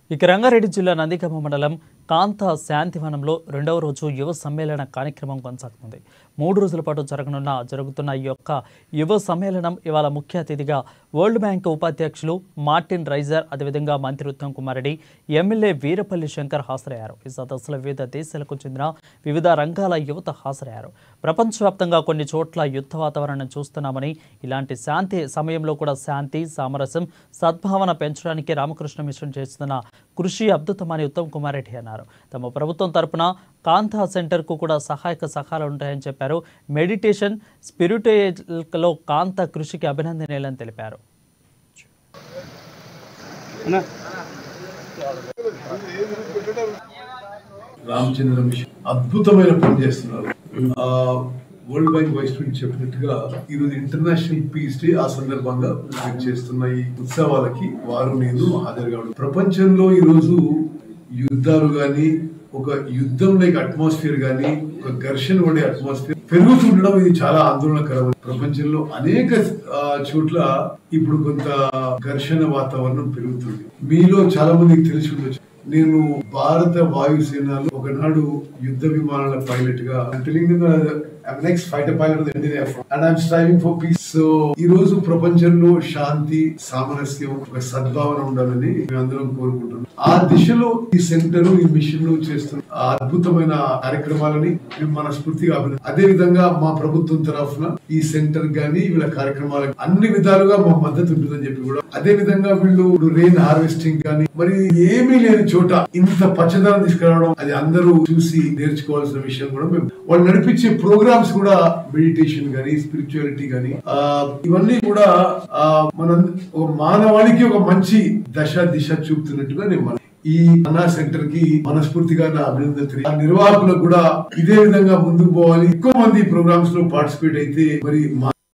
ఇక రంగారెడ్డి జిల్లా నందిగామ మండలం కాంత శాంతివనంలో రెండవ రోజు యువ సమ్మేళన కార్యక్రమం కొనసాగుతుంది మూడు రోజుల పాటు జరగనున్న జరుగుతున్న ఈ యొక్క యువ సమ్మేళనం ఇవాళ ముఖ్య అతిథిగా వరల్డ్ బ్యాంక్ ఉపాధ్యక్షులు మార్టిన్ రైజర్ అదేవిధంగా మంత్రి ఉత్తమ్ కుమార్ రెడ్డి ఎమ్మెల్యే వీరపల్లి శంకర్ హాజరయ్యారు ఈ సదస్సులో వివిధ దేశాలకు చెందిన వివిధ రంగాల యువత హాజరయ్యారు ప్రపంచవ్యాప్తంగా కొన్ని చోట్ల యుద్ధ వాతావరణం చూస్తున్నామని ఇలాంటి శాంతి సమయంలో కూడా శాంతి సామరస్యం సద్భావన పెంచడానికి రామకృష్ణ మిషన్ చేస్తున్న కృషి అద్భుతమని ఉత్తమ్ కుమార్ రెడ్డి అన్నారు తమ ప్రభుత్వం తరపున కాంతా సెంటర్కు కూడా సహాయక సహాయాలు ఉంటాయని చెప్పారు మెడిటేషన్ స్పిరిచువల్లో కాంత కృషికి అభినందనలని తెలిపారు రామచంద్ర మిషన్ అద్భుతమైన పని చేస్తున్నారు ఆ వరల్డ్ బ్యాంక్ వైస్ ప్రెసిడెంట్ చెప్పినట్టుగా ఈ రోజు ఇంటర్నేషనల్ పీస్ డే ఆ సందర్భంగా మీరు చేస్తున్న ఈ ఉత్సవాలకి వారు నేను హాజరు కావడం ప్రపంచంలో ఈ రోజు యుద్ధాలు గాని ఒక యుద్ధం లైక్ అట్మాస్ఫియర్ గాని ఒక ఘర్షణ పడే అట్మాస్ఫియర్ పెరుగుతుండడం ఇది చాలా ఆందోళనకరం ప్రపంచంలో అనేక ఆ, చోట్ల ఇప్పుడు కొంత ఘర్షణ వాతావరణం పెరుగుతుంది మీలో చాలా మందికి తెలిసి ఉండొచ్చు నేను భారత వాయుసేనలో ఒకనాడు యుద్ధ విమానాల పైలట్ గా next fighter pilot and I'm striving for peace so ఈ రోజు ప్రపంచంలో శాంతి సామరస్యం ఒక సద్భావన ఉండాలని మేమందరం కోరుకుంటున్నాం ఆ దిశలో ఈ సెంటర్ ఈ మిషన్ చేస్తున్న ఆ అద్భుతమైన కార్యక్రమాలని మేము మనస్ఫూర్తిగా అభినంది అదే విధంగా మా ప్రభుత్వం తరఫున ఈ సెంటర్ గాని వీళ్ళ కార్యక్రమాలకు అన్ని విధాలుగా మా మద్దతు ఉంటుందని చెప్పి కూడా అదే విధంగా వీళ్ళు రెయిన్ హార్వెస్టింగ్ కానీ మరి ఏమీ లేని చోట ఇంత పచ్చదనం తీసుకురావడం అది అందరూ చూసి నేర్చుకోవాల్సిన విషయం కూడా మేము వాళ్ళు నడిపించే ప్రోగ్రామ్స్ కూడా మెడిటేషన్ గానీ స్పిరిచువాలిటీ గానీ ఆ, ఇవన్నీ కూడా ఆ, మన ఒక మానవాళికి ఒక మంచి దశ దిశ చూపుతున్నట్టుగా నేను మన- ఈ అన్నా సెంటర్ కి మనస్ఫూర్తిగా నా అభినందన తెలియ- ఆ నిర్వాహకులకు కూడా ఇదే విధంగా ముందుకు పోవాలి ఎక్కువ మంది ప్రోగ్రామ్స్ లో పార్టిసిపేట్ అయితే మరి మా